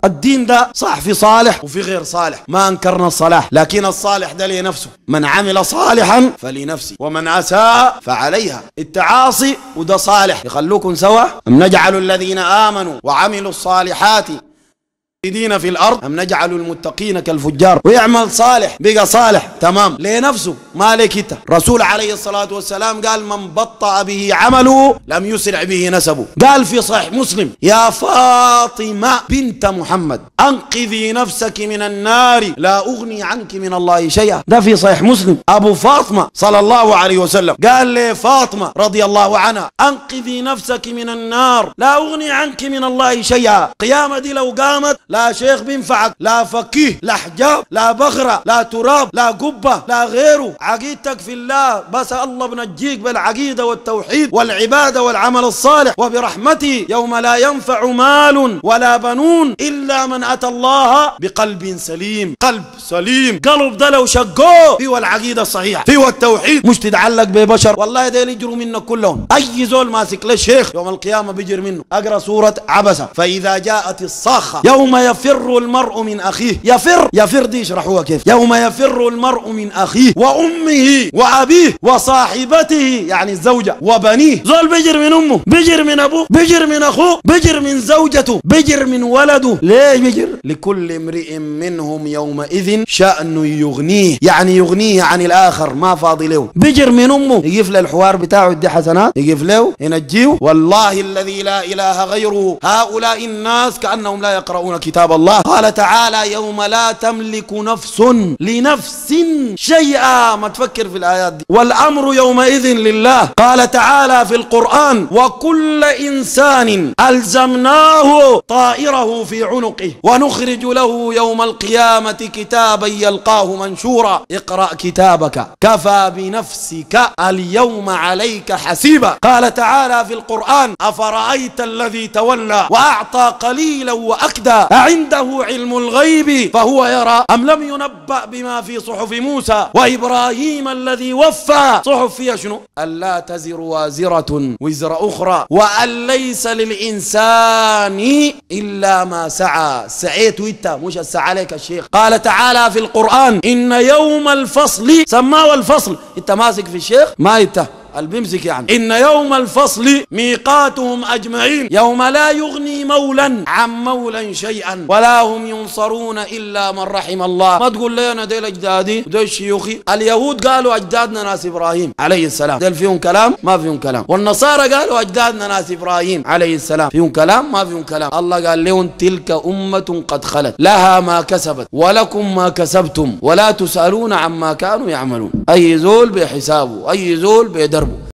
الدين ده صح في صالح وفي غير صالح ما انكرنا الصلاح لكن الصالح ده لنفسه من عمل صالحا فلنفسه ومن اساء فعليها التعاصي وده صالح يخلوكم سوا ام نجعل الذين امنوا وعملوا الصالحات المفسدين في الارض ام نجعل المتقين كالفجار ويعمل صالح بقى صالح تمام لنفسه ما لك انت رسول عليه الصلاه والسلام قال من بطأ به عمله لم يسرع به نسبه قال في صحيح مسلم يا فاطمه بنت محمد انقذي نفسك من النار لا اغني عنك من الله شيئا ده في صحيح مسلم ابو فاطمه صلى الله عليه وسلم قال لفاطمه رضي الله عنها انقذي نفسك من النار لا اغني عنك من الله شيئا قيامه دي لو قامت لا شيخ بينفعك لا فقيه لا حجاب لا بغرة لا تراب لا قبة لا غيره عقيدتك في الله بس الله بنجيك بالعقيدة والتوحيد والعبادة والعمل الصالح وبرحمته يوم لا ينفع مال ولا بنون إلا من أتى الله بقلب سليم قلب سليم قلب ده لو شقوه فيه العقيدة الصحيحة فيه التوحيد مش تتعلق ببشر والله ده يجروا منك كلهم أي زول ماسك له شيخ يوم القيامة بيجر منه أقرأ سورة عبسة فإذا جاءت الصاخة يوم يفر المرء من أخيه يفر يفر دي يشرحوها كيف يوم يفر المرء من أخيه وأمه وأبيه وصاحبته يعني الزوجة وبنيه زول بيجر من أمه بيجر من أبوه بيجر من أخوه بيجر من زوجته بيجر من ولده ليه بيجر لكل امرئ منهم يومئذ شأن يغنيه يعني يغنيه عن الآخر ما فاضي له بيجر من أمه يقف له الحوار بتاعه يدي حسنات يقف له ينجيه والله الذي لا إله غيره هؤلاء الناس كأنهم لا يقرؤون كتاب الله قال تعالى يوم لا تملك نفس لنفس شيئا ما تفكر في الآيات دي والأمر يومئذ لله قال تعالى في القرآن وكل إنسان ألزمناه طائره في عنقه ونخرج له يوم القيامة كتابا يلقاه منشورا اقرأ كتابك كفى بنفسك اليوم عليك حسيبا قال تعالى في القرآن أفرأيت الذي تولى وأعطى قليلا وأكدى أعنده علم الغيب فهو يرى أم لم ينبأ بما في صحف موسى وإبراهيم الذي وفى صحف فيها شنو ألا تزر وازرة وزر أخرى وأن ليس للإنسان إلا ما سعى سعيت وإنت مش السعى عليك الشيخ قال تعالى في القرآن إن يوم الفصل سماه الفصل أنت ماسك في الشيخ ما أنت البمسك يعني إن يوم الفصل ميقاتهم أجمعين يوم لا يغني مولا عن مولا شيئا ولا هم ينصرون إلا من رحم الله ما تقول لي أنا ديل أجدادي وديل شيوخي اليهود قالوا أجدادنا ناس إبراهيم عليه السلام ديل فيهم كلام ما فيهم كلام والنصارى قالوا أجدادنا ناس إبراهيم عليه السلام فيهم كلام ما فيهم كلام الله قال لهم تلك أمة قد خلت لها ما كسبت ولكم ما كسبتم ولا تسألون عما كانوا يعملون أي زول بحسابه أي زول بيدربه